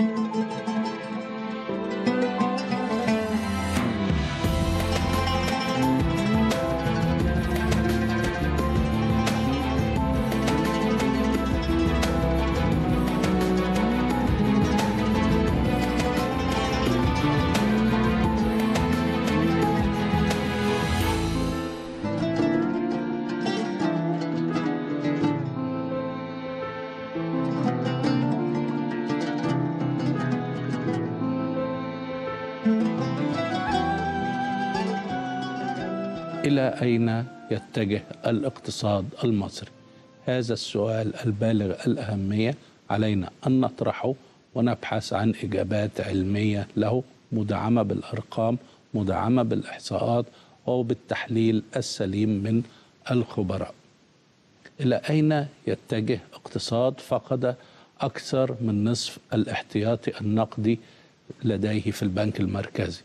إلى أين يتجه الاقتصاد المصري؟ هذا السؤال البالغ الأهمية علينا أن نطرحه ونبحث عن إجابات علمية له مدعمة بالأرقام مدعمة بالإحصاءات وبالتحليل السليم من الخبراء إلى أين يتجه اقتصاد فقد أكثر من نصف الاحتياطي النقدي لديه في البنك المركزي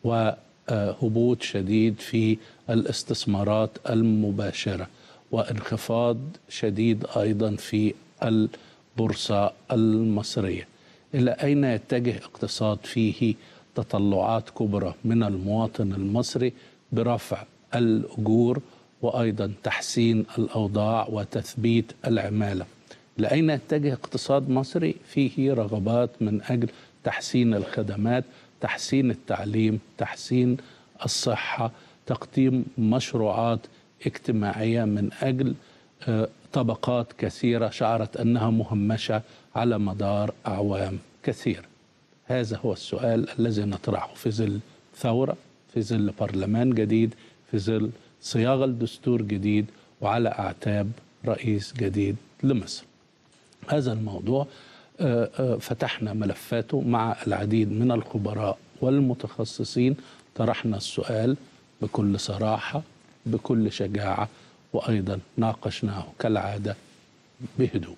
وهبوط شديد في الاستثمارات المباشرة وانخفاض شديد أيضا في البورصة المصرية إلى أين يتجه اقتصاد فيه تطلعات كبرى من المواطن المصري برفع الأجور وأيضا تحسين الأوضاع وتثبيت العمالة لأين يتجه اقتصاد مصري فيه رغبات من أجل تحسين الخدمات تحسين التعليم تحسين الصحة تقديم مشروعات اجتماعية من أجل آه، طبقات كثيرة شعرت أنها مهمشة على مدار أعوام كثيرة هذا هو السؤال الذي نطرحه في ظل ثورة في ظل برلمان جديد في ظل صياغة دستور جديد وعلى أعتاب رئيس جديد لمصر هذا الموضوع آه، آه، فتحنا ملفاته مع العديد من الخبراء والمتخصصين طرحنا السؤال بكل صراحة بكل شجاعة وأيضا ناقشناه كالعادة بهدوء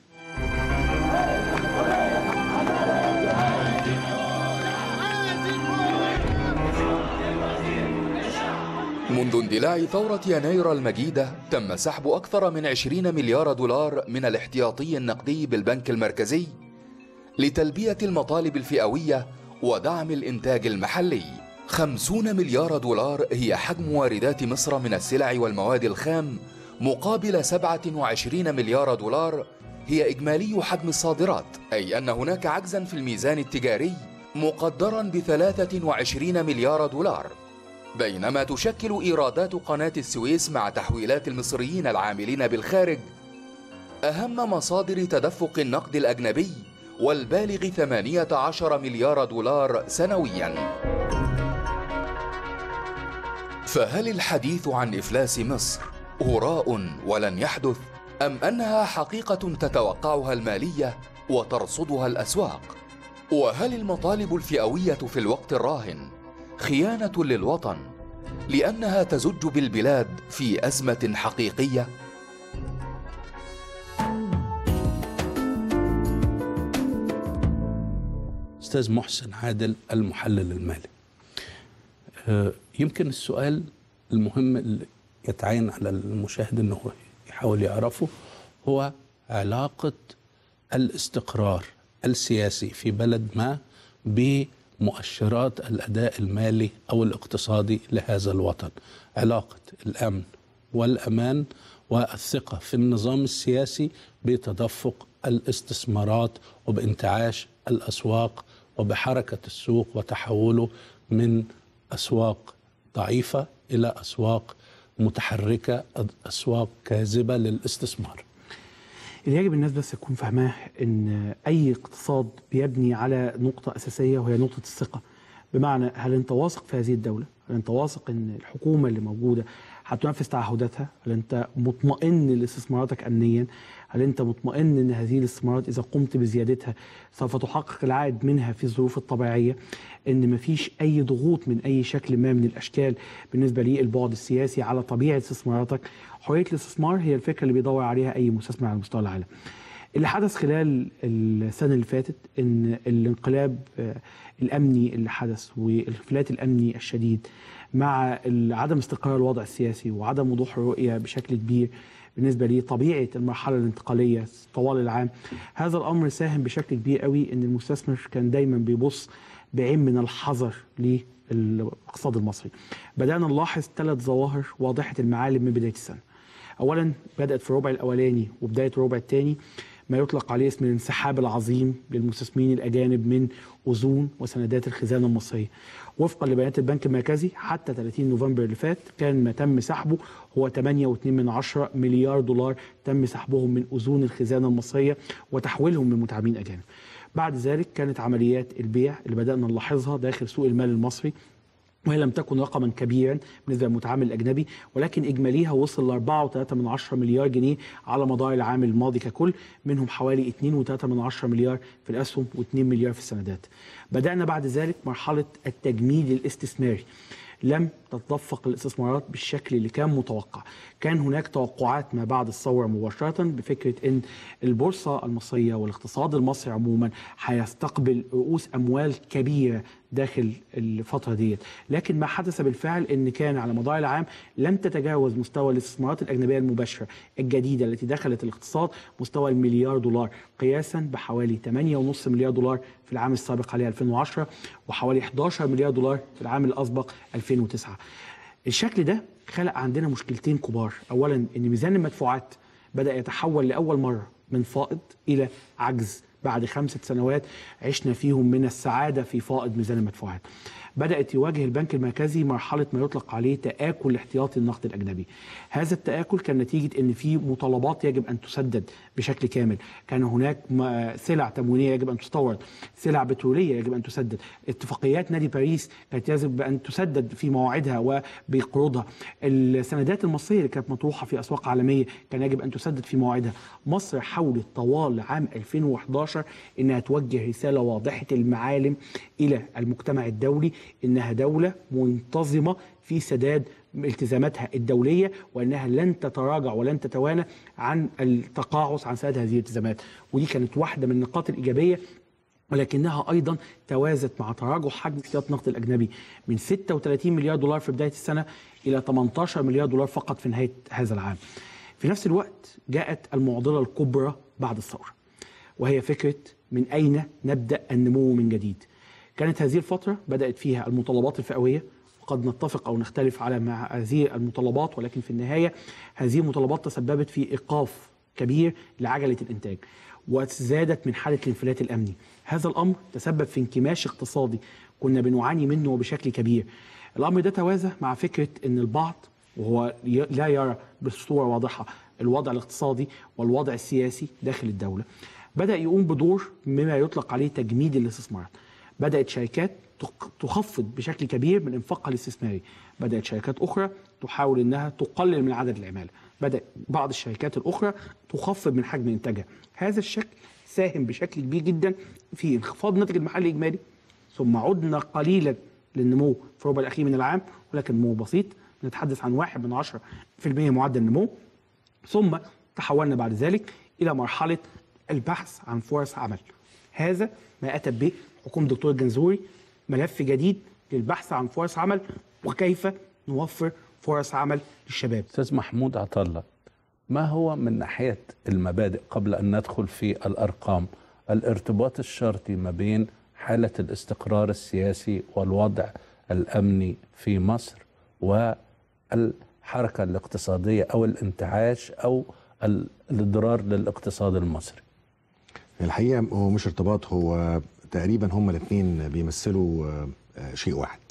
منذ اندلاع ثورة يناير المجيدة تم سحب أكثر من 20 مليار دولار من الاحتياطي النقدي بالبنك المركزي لتلبية المطالب الفئوية ودعم الإنتاج المحلي 50 مليار دولار هي حجم واردات مصر من السلع والمواد الخام مقابل 27 مليار دولار هي إجمالي حجم الصادرات أي أن هناك عجزا في الميزان التجاري مقدرا ب 23 مليار دولار بينما تشكل إيرادات قناة السويس مع تحويلات المصريين العاملين بالخارج أهم مصادر تدفق النقد الأجنبي والبالغ 18 مليار دولار سنويا فهل الحديث عن إفلاس مصر هراء ولن يحدث أم أنها حقيقة تتوقعها المالية وترصدها الأسواق وهل المطالب الفئوية في الوقت الراهن خيانة للوطن لأنها تزج بالبلاد في أزمة حقيقية أستاذ محسن عادل المحلل المالي آه، يمكن السؤال المهم اللي يتعين على المشاهد أنه يحاول يعرفه هو علاقة الاستقرار السياسي في بلد ما بمؤشرات الأداء المالي أو الاقتصادي لهذا الوطن علاقة الأمن والأمان والثقة في النظام السياسي بتدفق الاستثمارات وبانتعاش الأسواق وبحركة السوق وتحوله من أسواق ضعيفة إلى أسواق متحركة أسواق كاذبة للاستثمار اللي يجب الناس بس تكون فاهماه ان اي اقتصاد بيبني على نقطه اساسيه وهي نقطه الثقه بمعنى هل انت واثق في هذه الدوله هل انت واثق ان الحكومه اللي موجوده هتنفذ تعهداتها هل انت مطمئن لاستثماراتك امنيا هل انت مطمئن ان هذه الاستثمارات اذا قمت بزيادتها سوف تحقق العائد منها في الظروف الطبيعيه ان مفيش اي ضغوط من اي شكل ما من الاشكال بالنسبه للبعد السياسي على طبيعه استثماراتك حريه الاستثمار هي الفكره اللي بيدور عليها اي مستثمر على مستوى العالم اللي حدث خلال السنه اللي فاتت ان الانقلاب آه، الامني اللي حدث والانفلات الامني الشديد مع عدم استقرار الوضع السياسي وعدم وضوح الرؤيه بشكل كبير بالنسبه لطبيعه المرحله الانتقاليه طوال العام هذا الامر ساهم بشكل كبير قوي ان المستثمر كان دايما بيبص بعين من الحذر للاقتصاد المصري بدانا نلاحظ ثلاث ظواهر واضحه المعالم من بدايه السنه اولا بدات في الربع الاولاني وبدايه الربع الثاني ما يطلق عليه اسم الانسحاب العظيم للمستثمرين الاجانب من اذون وسندات الخزانه المصريه. وفقا لبيانات البنك المركزي حتى 30 نوفمبر اللي فات كان ما تم سحبه هو 8.2 من عشرة مليار دولار تم سحبهم من اذون الخزانه المصريه وتحويلهم من متعاملين اجانب. بعد ذلك كانت عمليات البيع اللي بدانا نلاحظها داخل سوق المال المصري وهي لم تكن رقما كبيرا بالنسبه للمتعامل الاجنبي ولكن اجماليها وصل ل 4.3 مليار جنيه على مدار العام الماضي ككل منهم حوالي 2.3 مليار في الاسهم و2 مليار في السندات. بدانا بعد ذلك مرحله التجميد الاستثماري. لم تتدفق الاستثمارات بالشكل اللي كان متوقع كان هناك توقعات ما بعد الثورة مباشرة بفكرة أن البورصة المصرية والاقتصاد المصري عموما هيستقبل رؤوس أموال كبيرة داخل الفترة ديت لكن ما حدث بالفعل أن كان على مدار العام لم تتجاوز مستوى الاستثمارات الأجنبية المباشرة الجديدة التي دخلت الاقتصاد مستوى المليار دولار قياسا بحوالي 8.5 مليار دولار في العام السابق عليه 2010 وحوالي 11 مليار دولار في العام الأسبق 2009 الشكل ده خلق عندنا مشكلتين كبار اولا ان ميزان المدفوعات بدا يتحول لاول مره من فائض الى عجز بعد خمسة سنوات عشنا فيهم من السعادة في فائض ميزان المدفوعات بدأت يواجه البنك المركزي مرحلة ما يطلق عليه تآكل احتياطي النقد الأجنبي هذا التآكل كان نتيجة أن في مطالبات يجب أن تسدد بشكل كامل كان هناك سلع تموينية يجب أن تستورد سلع بترولية يجب أن تسدد اتفاقيات نادي باريس كانت يجب أن تسدد في مواعيدها وبقروضها السندات المصرية اللي كانت مطروحة في أسواق عالمية كان يجب أن تسدد في مواعيدها مصر حاولت طوال عام 2011 أنها توجه رسالة واضحة المعالم إلى المجتمع الدولي انها دوله منتظمه في سداد التزاماتها الدوليه وانها لن تتراجع ولن تتوانى عن التقاعس عن سداد هذه الالتزامات ودي كانت واحده من النقاط الايجابيه ولكنها ايضا توازت مع تراجع حجم احتياط النقد الاجنبي من 36 مليار دولار في بدايه السنه الى 18 مليار دولار فقط في نهايه هذا العام. في نفس الوقت جاءت المعضله الكبرى بعد الثوره وهي فكره من اين نبدا النمو من جديد. كانت هذه الفترة بدأت فيها المطالبات الفئوية وقد نتفق أو نختلف على مع هذه المطالبات ولكن في النهاية هذه المطالبات تسببت في إيقاف كبير لعجلة الإنتاج وزادت من حالة الانفلات الأمني هذا الأمر تسبب في انكماش اقتصادي كنا بنعاني منه وبشكل كبير الأمر ده توازى مع فكرة أن البعض وهو لا يرى بصورة واضحة الوضع الاقتصادي والوضع السياسي داخل الدولة بدأ يقوم بدور مما يطلق عليه تجميد الاستثمارات بدات شركات تخفض بشكل كبير من انفاقها الاستثماري بدات شركات اخرى تحاول انها تقلل من عدد العماله بدا بعض الشركات الاخرى تخفض من حجم انتاجها هذا الشكل ساهم بشكل كبير جدا في انخفاض الناتج المحلي الاجمالي ثم عدنا قليلا للنمو في الربع الاخير من العام ولكن نمو بسيط نتحدث عن واحد من عشرة في المية معدل النمو ثم تحولنا بعد ذلك إلى مرحلة البحث عن فرص عمل هذا ما أتى به حكومة الدكتور الجنزوري ملف جديد للبحث عن فرص عمل وكيف نوفر فرص عمل للشباب استاذ محمود عطله ما هو من ناحيه المبادئ قبل ان ندخل في الارقام الارتباط الشرطي ما بين حاله الاستقرار السياسي والوضع الامني في مصر والحركه الاقتصاديه او الانتعاش او الاضرار للاقتصاد المصري الحقيقه هو مش ارتباط هو تقريبا هما الاثنين بيمثلوا شيء واحد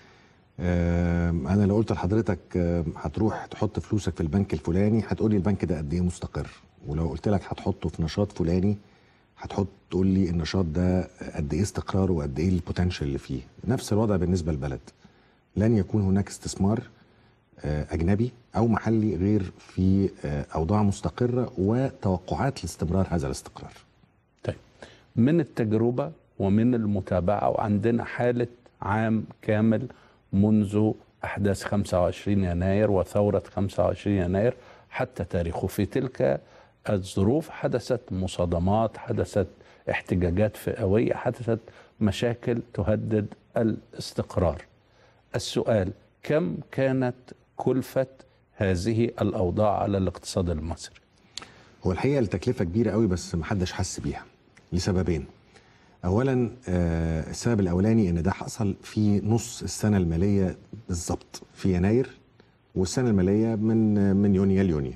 انا لو قلت لحضرتك هتروح تحط فلوسك في البنك الفلاني هتقول لي البنك ده قد ايه مستقر ولو قلت لك هتحطه في نشاط فلاني هتحط تقول لي النشاط ده قد ايه استقراره وقد ايه البوتنشال اللي فيه نفس الوضع بالنسبه للبلد لن يكون هناك استثمار اجنبي او محلي غير في اوضاع مستقره وتوقعات لاستمرار هذا الاستقرار طيب من التجربه ومن المتابعه وعندنا حاله عام كامل منذ احداث 25 يناير وثوره 25 يناير حتى تاريخه في تلك الظروف حدثت مصادمات حدثت احتجاجات فئويه حدثت مشاكل تهدد الاستقرار السؤال كم كانت كلفه هذه الاوضاع على الاقتصاد المصري هو الحقيقه التكلفه كبيره قوي بس محدش حس بيها لسببين اولا آه، السبب الاولاني ان ده حصل في نص السنه الماليه بالظبط في يناير والسنه الماليه من من يونيو ليونيو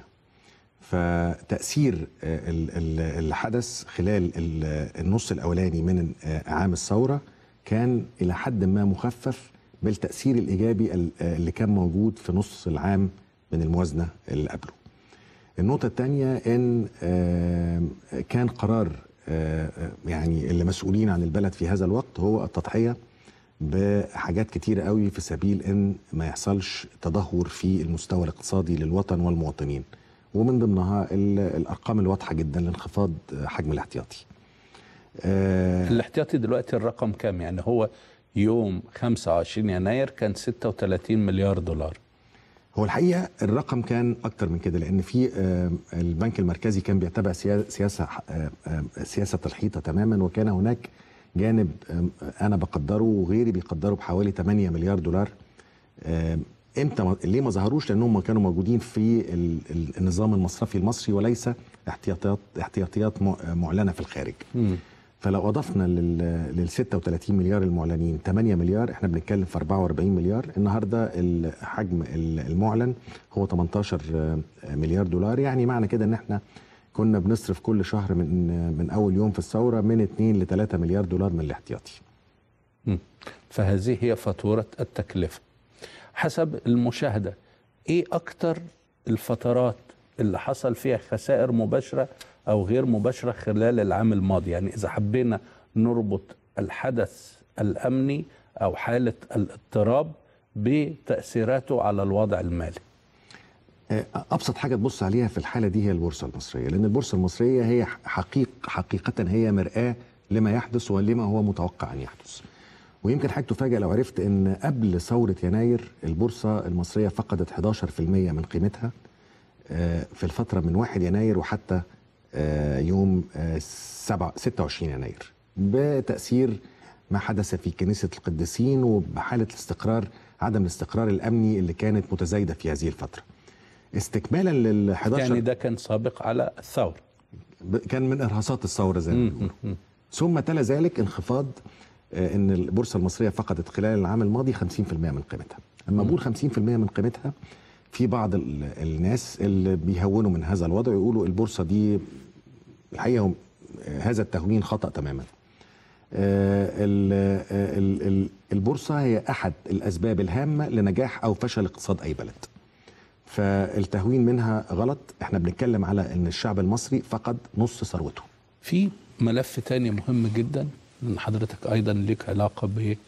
فتاثير آه، ال- ال- اللي حدث خلال ال- النص الاولاني من آه، عام الثوره كان الى حد ما مخفف بالتاثير الايجابي ال- آه، اللي كان موجود في نص العام من الموازنه اللي قبله النقطة الثانية إن آم، كان قرار آه، آه، يعني اللي مسؤولين عن البلد في هذا الوقت هو التضحية بحاجات كتيرة قوي في سبيل إن ما يحصلش تدهور في المستوى الاقتصادي للوطن والمواطنين ومن ضمنها ال- الأرقام الواضحة جدا لانخفاض حجم الاحتياطي آه، الاحتياطي دلوقتي الرقم كام يعني هو يوم 25 يناير كان 36 مليار دولار هو الحقيقه الرقم كان اكتر من كده لان في آم، البنك المركزي كان بيتبع سيا- سياسه آم، آم، سياسه الحيطه تماما وكان هناك جانب آم، انا بقدره وغيري بيقدره بحوالي 8 مليار دولار آم، امتى ما- ليه ما ظهروش لانهم كانوا موجودين في ال- ال- النظام المصرفي المصري وليس احتياطيات احتياطيات م- معلنه في الخارج فلو اضفنا لل لل 36 مليار المعلنين 8 مليار احنا بنتكلم في 44 مليار النهارده الحجم ال- المعلن هو 18 مليار دولار يعني معنى كده ان احنا كنا بنصرف كل شهر من من اول يوم في الثوره من 2 ل 3 مليار دولار من الاحتياطي مم. فهذه هي فاتورة التكلفة حسب المشاهدة ايه اكتر الفترات اللي حصل فيها خسائر مباشرة او غير مباشرة خلال العام الماضي يعني اذا حبينا نربط الحدث الامني او حالة الاضطراب بتأثيراته على الوضع المالي آه، ابسط حاجه تبص عليها في الحاله دي هي البورصه المصريه لان البورصه المصريه هي حقيق حقيقه هي مراه لما يحدث ولما هو متوقع ان يحدث ويمكن حضرتك تفاجئ لو عرفت ان قبل ثوره يناير البورصه المصريه فقدت 11% من قيمتها آه، في الفتره من 1 يناير وحتى آه، يوم آه، 7 26 يناير بتاثير ما حدث في كنيسه القديسين وبحاله الاستقرار عدم الاستقرار الامني اللي كانت متزايده في هذه الفتره استكمالا لل 11 يعني ده كان سابق على الثورة ب- كان من ارهاصات الثوره زي ما بيقولوا ثم تلا ذلك انخفاض آه، ان البورصه المصريه فقدت خلال العام الماضي 50% من قيمتها اما بقول 50% من قيمتها في بعض ال- الناس اللي بيهونوا من هذا الوضع ويقولوا البورصه دي الحقيقه هم- آه، هذا التهوين خطا تماما آه، ال- آه، ال- ال- البورصه هي احد الاسباب الهامه لنجاح او فشل اقتصاد اي بلد فالتهوين منها غلط احنا بنتكلم على ان الشعب المصري فقد نص ثروته في ملف تاني مهم جدا من حضرتك ايضا لك علاقه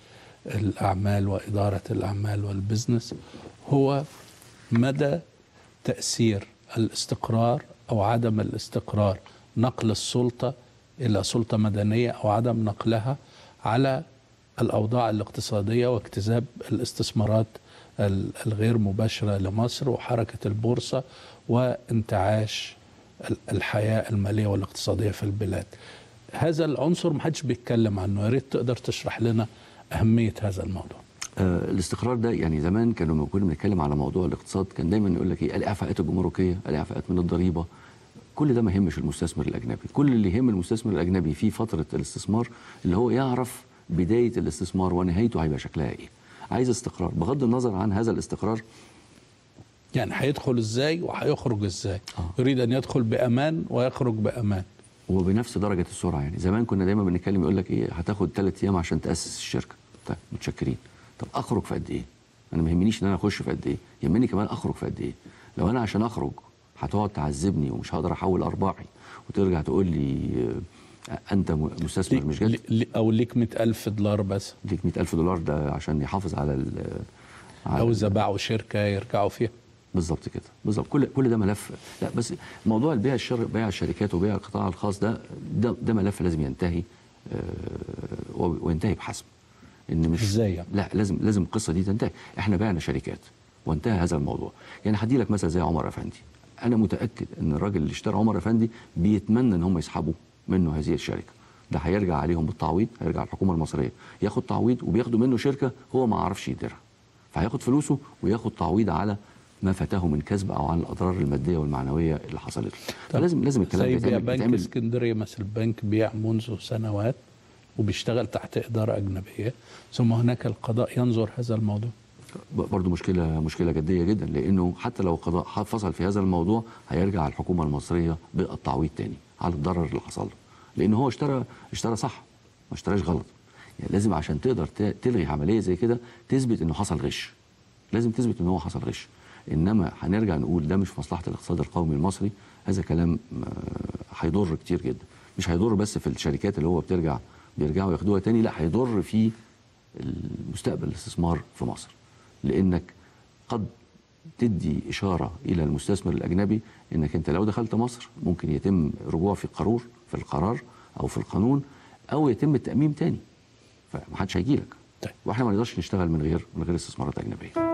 بالاعمال واداره الاعمال والبزنس هو مدى تاثير الاستقرار او عدم الاستقرار نقل السلطه الى سلطه مدنيه او عدم نقلها على الاوضاع الاقتصاديه واجتذاب الاستثمارات ال- الغير مباشره لمصر وحركه البورصه وانتعاش ال- الحياه الماليه والاقتصاديه في البلاد. هذا العنصر ما حدش بيتكلم عنه، يا ريت تقدر تشرح لنا اهميه هذا الموضوع. آه، الاستقرار ده يعني زمان كانوا لما كنا بنتكلم على موضوع الاقتصاد كان دايما يقول لك ايه الاعفاءات الجمركيه الاعفاءات من الضريبه كل ده ما يهمش المستثمر الاجنبي كل اللي يهم المستثمر الاجنبي في فتره الاستثمار اللي هو يعرف بدايه الاستثمار ونهايته هيبقى شكلها ايه عايز استقرار بغض النظر عن هذا الاستقرار يعني هيدخل ازاي وهيخرج ازاي؟ آه. يريد ان يدخل بامان ويخرج بامان. وبنفس درجه السرعه يعني زمان كنا دايما بنتكلم يقول لك ايه هتاخد ثلاث ايام عشان تاسس الشركه طيب متشكرين طب اخرج في قد ايه انا ما يهمنيش ان انا اخش في قد ايه يهمني كمان اخرج في قد ايه لو انا عشان اخرج هتقعد تعذبني ومش هقدر احول ارباحي وترجع تقول لي آه، انت م- مستثمر مش جد لي- لي- او ليك 100000 دولار بس ليك 100000 دولار ده عشان يحافظ على ال على او ال- اذا باعوا شركه يرجعوا فيها. بالظبط كده بالظبط كل كل ده ملف لا بس موضوع البيع الشر بيع الشركات وبيع القطاع الخاص ده ده, ده ملف لازم ينتهي آه، و- وينتهي بحسم ان مش إزاي يعني؟ لا لازم لازم القصه دي تنتهي احنا بعنا شركات وانتهى هذا الموضوع يعني هدي لك مثلا زي عمر افندي انا متاكد ان الراجل اللي اشترى عمر افندي بيتمنى ان هم يسحبوا منه هذه الشركه ده هيرجع عليهم بالتعويض هيرجع الحكومه المصريه ياخد تعويض وبياخدوا منه شركه هو ما عرفش يديرها فهياخد فلوسه وياخد تعويض على ما فاته من كسب او عن الاضرار الماديه والمعنويه اللي حصلت له فلازم لازم الكلام زي ده بيع يتعمل- بنك يتعمل اسكندريه مثل بنك بيع منذ سنوات وبيشتغل تحت اداره اجنبيه ثم هناك القضاء ينظر هذا الموضوع برضه مشكله مشكله جديه جدا لانه حتى لو القضاء فصل في هذا الموضوع هيرجع الحكومه المصريه بالتعويض تاني على الضرر اللي حصل له لان هو اشترى اشترى صح ما اشتراش غلط يعني لازم عشان تقدر ت- تلغي عمليه زي كده تثبت انه حصل غش لازم تثبت ان هو حصل غش انما هنرجع نقول ده مش في مصلحه الاقتصاد القومي المصري هذا كلام آه، هيضر كتير جدا مش هيضر بس في الشركات اللي هو بترجع بيرجعوا ياخدوها تاني لا هيضر في المستقبل الاستثمار في مصر لانك قد تدي اشاره الى المستثمر الاجنبي انك انت لو دخلت مصر ممكن يتم رجوع في القرار في القرار او في القانون او يتم التاميم تاني فمحدش هيجي لك طيب. واحنا ما نقدرش نشتغل من غير من غير استثمارات اجنبيه